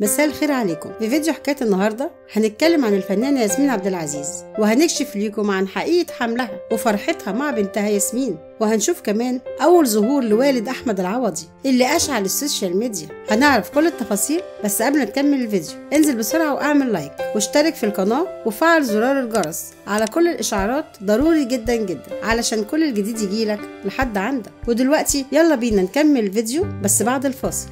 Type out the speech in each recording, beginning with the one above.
مساء الخير عليكم في فيديو حكاية النهاردة هنتكلم عن الفنانة ياسمين عبد العزيز وهنكشف ليكم عن حقيقة حملها وفرحتها مع بنتها ياسمين وهنشوف كمان أول ظهور لوالد أحمد العوضي اللي أشعل السوشيال ميديا هنعرف كل التفاصيل بس قبل ما نكمل الفيديو انزل بسرعة واعمل لايك واشترك في القناة وفعل زرار الجرس على كل الإشعارات ضروري جدا جدا علشان كل الجديد يجيلك لحد عندك ودلوقتي يلا بينا نكمل الفيديو بس بعد الفاصل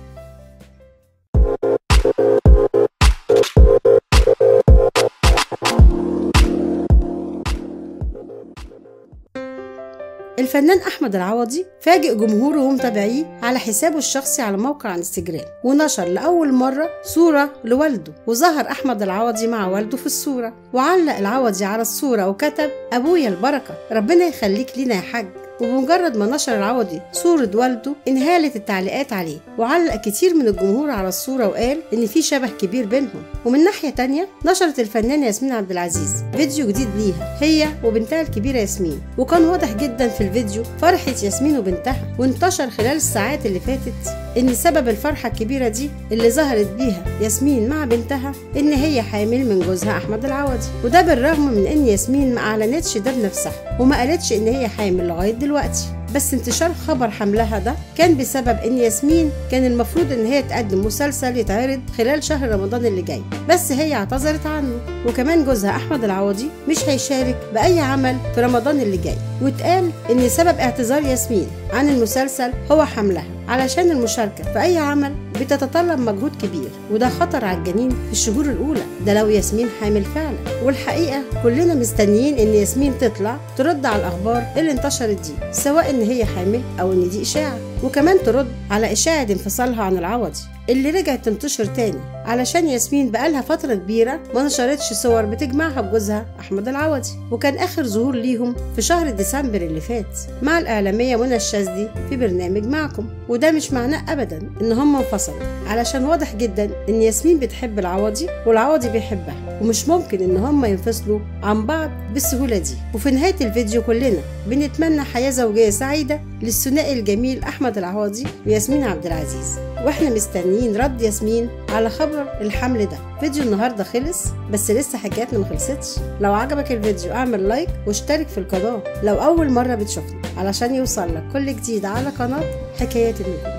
الفنان احمد العوضي فاجئ جمهوره ومتابعيه على حسابه الشخصي على موقع انستجرام ونشر لاول مره صوره لوالده وظهر احمد العوضي مع والده في الصوره وعلق العوضي على الصوره وكتب ابويا البركه ربنا يخليك لينا يا حاج وبمجرد ما نشر العوضي صورة والده انهالت التعليقات عليه وعلق كتير من الجمهور على الصورة وقال إن في شبه كبير بينهم ومن ناحية تانية نشرت الفنانة ياسمين عبد العزيز فيديو جديد ليها هي وبنتها الكبيرة ياسمين وكان واضح جدا في الفيديو فرحة ياسمين وبنتها وانتشر خلال الساعات اللي فاتت إن سبب الفرحة الكبيرة دي اللي ظهرت بيها ياسمين مع بنتها إن هي حامل من جوزها أحمد العوضي وده بالرغم من إن ياسمين ما أعلنتش ده بنفسها وما قالتش إن هي حامل لغاية دلوقتي بس انتشار خبر حملها ده كان بسبب ان ياسمين كان المفروض ان هي تقدم مسلسل يتعرض خلال شهر رمضان اللي جاي بس هي اعتذرت عنه وكمان جوزها احمد العوضي مش هيشارك باي عمل في رمضان اللي جاي واتقال ان سبب اعتذار ياسمين عن المسلسل هو حملها علشان المشاركة في أي عمل بتتطلب مجهود كبير وده خطر على الجنين في الشهور الأولى ده لو ياسمين حامل فعلا والحقيقة كلنا مستنيين إن ياسمين تطلع ترد على الأخبار اللي انتشرت دي سواء إن هي حامل أو إن دي إشاعة وكمان ترد على إشاعة انفصالها عن العوضي اللي رجعت تنتشر تاني علشان ياسمين بقالها فترة كبيرة ما نشرتش صور بتجمعها بجوزها أحمد العوضي وكان آخر ظهور ليهم في شهر ديسمبر اللي فات مع الإعلامية منى الشاذلي في برنامج معكم وده مش معناه أبدا إن هم انفصلوا علشان واضح جدا إن ياسمين بتحب العوضي والعوضي بيحبها ومش ممكن إن هم ينفصلوا عن بعض بالسهولة دي وفي نهاية الفيديو كلنا بنتمنى حياة زوجية سعيدة للثنائي الجميل أحمد العوضي وياسمين عبد العزيز واحنا مستنيين رد ياسمين على خبر الحمل ده فيديو النهارده خلص بس لسه حكايتنا ما خلصتش لو عجبك الفيديو اعمل لايك واشترك في القناه لو اول مره بتشوفنا علشان يوصل لك كل جديد على قناه حكايات النجوم